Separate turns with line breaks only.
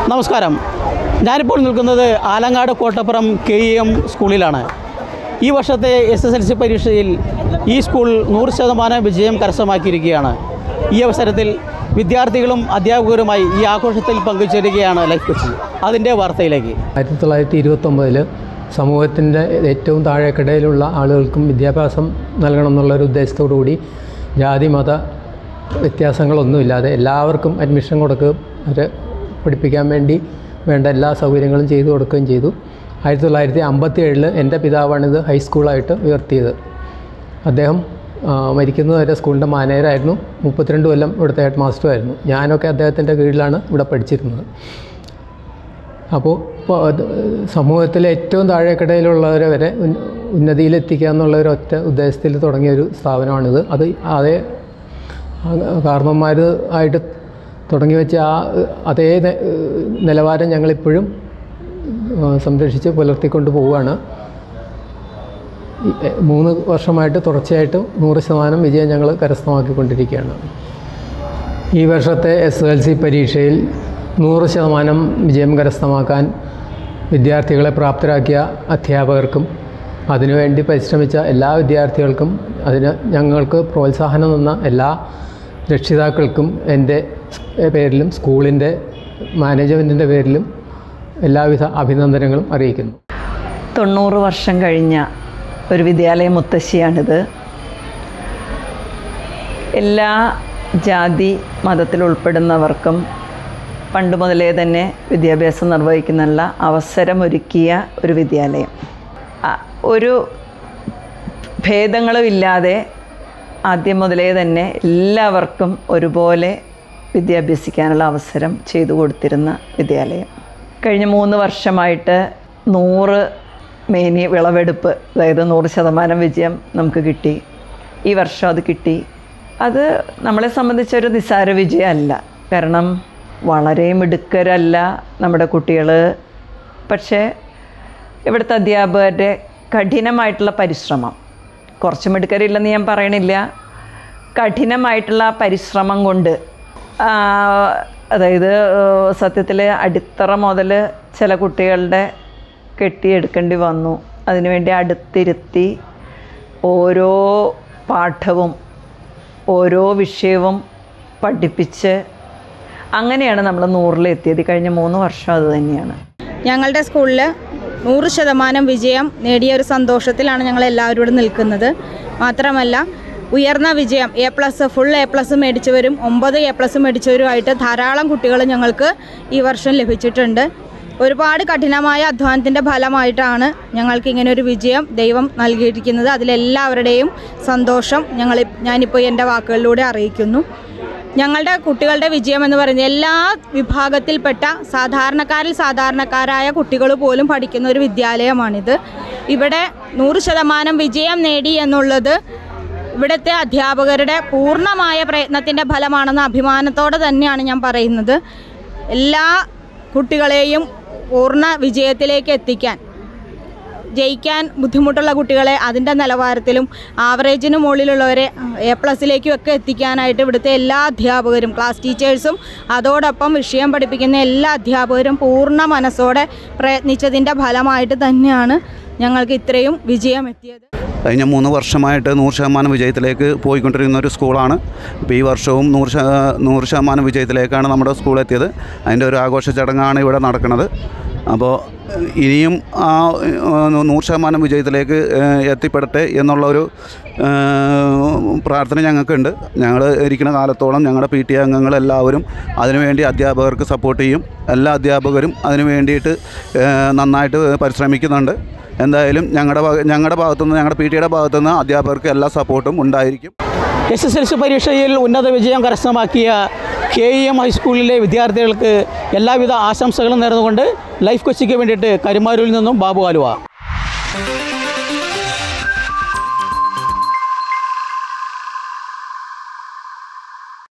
നമസ്കാരം ഞാനിപ്പോൾ നിൽക്കുന്നത് Alangad Kottappuram K E M സ്കൂളിലാണ് ഈ വർഷത്തെ എസ് എസ് എൽ സി പരീക്ഷയിൽ ഈ സ്കൂൾ നൂറ് ശതമാനം വിജയം കരസ്ഥമാക്കിയിരിക്കുകയാണ് ഈ അവസരത്തിൽ വിദ്യാർത്ഥികളും അധ്യാപകരുമായി ഈ ആഘോഷത്തിൽ പങ്കുചേരുകയാണ് ലൈഫ് കൊച്ചി അതിൻ്റെ വാർത്തയിലേക്ക്
ആയിരത്തി തൊള്ളായിരത്തി ഇരുപത്തൊമ്പതിൽ സമൂഹത്തിൻ്റെ ഏറ്റവും താഴേക്കിടയിലുള്ള ആളുകൾക്കും വിദ്യാഭ്യാസം നൽകണം എന്നുള്ളൊരു ഉദ്ദേശത്തോടു കൂടി ജാതി മത വ്യത്യാസങ്ങളൊന്നുമില്ലാതെ എല്ലാവർക്കും അഡ്മിഷൻ കൊടുക്കുകയും അവരെ പഠിപ്പിക്കാൻ വേണ്ടി വേണ്ട എല്ലാ സൗകര്യങ്ങളും ചെയ്തു കൊടുക്കുകയും ചെയ്തു ആയിരത്തി തൊള്ളായിരത്തി അമ്പത്തി ഏഴിൽ എൻ്റെ പിതാവാണിത് ഹൈസ്കൂളായിട്ട് ഉയർത്തിയത് അദ്ദേഹം ആ, മരിക്കുന്നതുവരെ സ്കൂളിൻ്റെ മാനേജറായിരുന്നു മുപ്പത്തിരണ്ട് കൊല്ലം ഇവിടുത്തെ ഹെഡ് മാസ്റ്ററുമായിരുന്നു ഞാനൊക്കെ അദ്ദേഹത്തിൻ്റെ കീഴിലാണ് ഇവിടെ പഠിച്ചിരുന്നത് അപ്പോൾ ഇപ്പോൾ അത് സമൂഹത്തിലെ ഏറ്റവും താഴേക്കിടയിലുള്ളവരെ വരെ ഉന്ന- ഉന്നതിയിലെത്തിക്കുക എന്നുള്ള ഒരു ഒറ്റ ഉദ്ദേശത്തിൽ തുടങ്ങിയ ഒരു സ്ഥാപനമാണിത് അത് അതേ കാരണന്മാർ ആയിട്ട് തുടങ്ങി വെച്ച ആ അതേ നെ- നിലവാരം ഞങ്ങളിപ്പോഴും ആ, സംരക്ഷിച്ച് പുലർത്തിക്കൊണ്ട് പോവുകയാണ് ഈ, എ, മൂന്ന് വർഷമായിട്ട് തുടർച്ചയായിട്ട് നൂറ് ശതമാനം വിജയം ഞങ്ങൾ കരസ്ഥമാക്കിക്കൊണ്ടിരിക്കുകയാണ് ഈ വർഷത്തെ എസ് എൽ സി പരീക്ഷയിൽ നൂറ് ശതമാനം വിജയം കരസ്ഥമാക്കാൻ വിദ്യാർത്ഥികളെ പ്രാപ്തരാക്കിയ അധ്യാപകർക്കും അതിനുവേണ്ടി പരിശ്രമിച്ച എല്ലാ വിദ്യാർത്ഥികൾക്കും അതിന് ഞങ്ങൾക്ക് പ്രോത്സാഹനം തന്ന എല്ലാ രക്ഷിതാക്കൾക്കും എൻ്റെ സ് പേരിലും സ്കൂളിൻ്റെ മാനേജ്മെൻറ്റിൻ്റെ പേരിലും എല്ലാവിധ അഭിനന്ദനങ്ങളും അറിയിക്കുന്നു
തൊണ്ണൂറ് വർഷം കഴിഞ്ഞ ഒരു വിദ്യാലയ മുത്തശ്ശിയാണിത് എല്ലാ ജാതി മതത്തിൽ ഉൾപ്പെടുന്നവർക്കും പണ്ട് മുതലേ തന്നെ വിദ്യാഭ്യാസം നിർവഹിക്കുന്നുള്ള അവസരമൊരുക്കിയ ഒരു വിദ്യാലയം ആ, ഒരു ഭേദങ്ങളും ഇല്ലാതെ ആദ്യം മുതലേ തന്നെ എല്ലാവർക്കും ഒരുപോലെ വിദ്യാഭ്യസിക്കാനുള്ള അവസരം ചെയ്തു കൊടുത്തിരുന്ന വിദ്യാലയം കഴിഞ്ഞ മൂന്ന് വർഷമായിട്ട് നൂറ് മേനി വിളവെടുപ്പ് അതായത് നൂറ് ശതമാനം വിജയം നമുക്ക് കിട്ടി ഈ വർഷം അത് കിട്ടി അത് നമ്മളെ സംബന്ധിച്ചൊരു നിസ്സാര വിജയമല്ല കാരണം വളരെ മിടുക്കരല്ല നമ്മുടെ കുട്ടികൾ പക്ഷേ ഇവിടുത്തെ അധ്യാപകരുടെ കഠിനമായിട്ടുള്ള പരിശ്രമം കുറച്ച് മിടുക്കരില്ലെന്ന് ഞാൻ പറയണില്ല കഠിനമായിട്ടുള്ള പരിശ്രമം കൊണ്ട് ആ, അതായത് സത്യത്തിൽ അടിത്തറ മുതൽ ചില കുട്ടികളുടെ കെട്ടിയെടുക്കേണ്ടി വന്നു അതിനുവേണ്ടി അടുത്തിരുത്തി ഓരോ പാഠവും ഓരോ വിഷയവും പഠിപ്പിച്ച് അങ്ങനെയാണ് നമ്മൾ നൂറിലെത്തിയത് ഈ കഴിഞ്ഞ മൂന്ന് വർഷം അത് തന്നെയാണ്
ഞങ്ങളുടെ സ്കൂളിൽ നൂറ് ശതമാനം വിജയം നേടിയ ഒരു സന്തോഷത്തിലാണ് ഞങ്ങൾ എല്ലാവരും ഇവിടെ നിൽക്കുന്നത് മാത്രമല്ല ഉയർന്ന വിജയം A plus full A plus മേടിച്ചവരും ഒമ്പത് എ പ്ലസ് മേടിച്ചവരുമായിട്ട് ധാരാളം കുട്ടികൾ ഞങ്ങൾക്ക് ഈ വർഷം ലഭിച്ചിട്ടുണ്ട് ഒരുപാട് കഠിനമായ അധ്വാനത്തിൻ്റെ ഫലമായിട്ടാണ് ഞങ്ങൾക്ക് ഇങ്ങനെ ഒരു വിജയം ദൈവം നൽകിയിരിക്കുന്നത് അതിലെല്ലാവരുടെയും സന്തോഷം ഞങ്ങൾ ഞാനിപ്പോൾ എൻ്റെ വാക്കുകളിലൂടെ അറിയിക്കുന്നു ഞങ്ങളുടെ കുട്ടികളുടെ വിജയം എന്ന് പറയുന്നത് എല്ലാ വിഭാഗത്തിൽപ്പെട്ട സാധാരണക്കാരിൽ സാധാരണക്കാരായ കുട്ടികൾ പോലും പഠിക്കുന്ന ഒരു വിദ്യാലയമാണിത് ഇവിടെ നൂറ് ശതമാനം വിജയം നേടി എന്നുള്ളത് ഇവിടുത്തെ അധ്യാപകരുടെ പൂർണ്ണമായ പ്രയത്നത്തിൻ്റെ ഫലമാണെന്ന അഭിമാനത്തോടെ തന്നെയാണ് ഞാൻ പറയുന്നത് എല്ലാ കുട്ടികളെയും പൂർണ്ണ വിജയത്തിലേക്ക് എത്തിക്കാൻ ജയിക്കാൻ ബുദ്ധിമുട്ടുള്ള കുട്ടികളെ അതിൻ്റെ നിലവാരത്തിലും ആവറേജിന് മുകളിലുള്ളവരെ എ പ്ലസിലേക്കും ഒക്കെ എത്തിക്കാനായിട്ട് ഇവിടുത്തെ എല്ലാ അധ്യാപകരും ക്ലാസ് ടീച്ചേഴ്സും അതോടൊപ്പം വിഷയം പഠിപ്പിക്കുന്ന എല്ലാ അധ്യാപകരും പൂർണ്ണ മനസ്സോടെ പ്രയത്നിച്ചതിൻ്റെ ഫലമായിട്ട് തന്നെയാണ് ഞങ്ങൾക്ക് ഇത്രയും വിജയം എത്തിയത്
കഴിഞ്ഞ മൂന്ന് വർഷമായിട്ട് നൂറ് ശതമാനം വിജയത്തിലേക്ക് പോയിക്കൊണ്ടിരിക്കുന്ന ഒരു സ്കൂളാണ് ഇപ്പോൾ ഈ വർഷവും നൂറ് ശത നൂറ് ശതമാനം വിജയത്തിലേക്കാണ് നമ്മുടെ സ്കൂൾ എത്തിയത് അതിൻ്റെ ഒരു ആഘോഷ ചടങ്ങാണ് ഇവിടെ നടക്കുന്നത് അപ്പോൾ ഇനിയും ആ ഏഹ്, നൂറ് ശതമാനം വിജയത്തിലേക്ക് ഏഹ്, എത്തിപ്പെടട്ടെ എന്നുള്ളൊരു ഏഹ്, പ്രാർത്ഥന ഞങ്ങൾക്കുണ്ട് ഞങ്ങൾ ഇരിക്കുന്ന കാലത്തോളം ഞങ്ങളുടെ പി ടി അംഗങ്ങളെല്ലാവരും അതിനുവേണ്ടി അധ്യാപകർക്ക് സപ്പോർട്ട് ചെയ്യും എല്ലാ അധ്യാപകരും അതിനു വേണ്ടിയിട്ട് ഏഹ്, നന്നായിട്ട് പരിശ്രമിക്കുന്നുണ്ട് എന്തായാലും ഞങ്ങളുടെ ഭാഗ ഞങ്ങളുടെ ഭാഗത്തുനിന്ന് ഞങ്ങളുടെ പി ടിയുടെ ഭാഗത്തുനിന്ന് അധ്യാപകർക്ക് എല്ലാ സപ്പോർട്ടും ഉണ്ടായിരിക്കും
എസ് എസ് എൽ സി പരീക്ഷയിൽ ഉന്നത വിജയം കരസ്ഥമാക്കിയ കെ ഇ എം ഹൈസ്കൂളിലെ വിദ്യാർത്ഥികൾക്ക് എല്ലാവിധ ആശംസകളും നേർന്നുകൊണ്ട് ലൈഫ് കൊച്ചിക്ക് വേണ്ടിയിട്ട് കരുമാരൂരിൽ നിന്നും ബാബു ആലുവ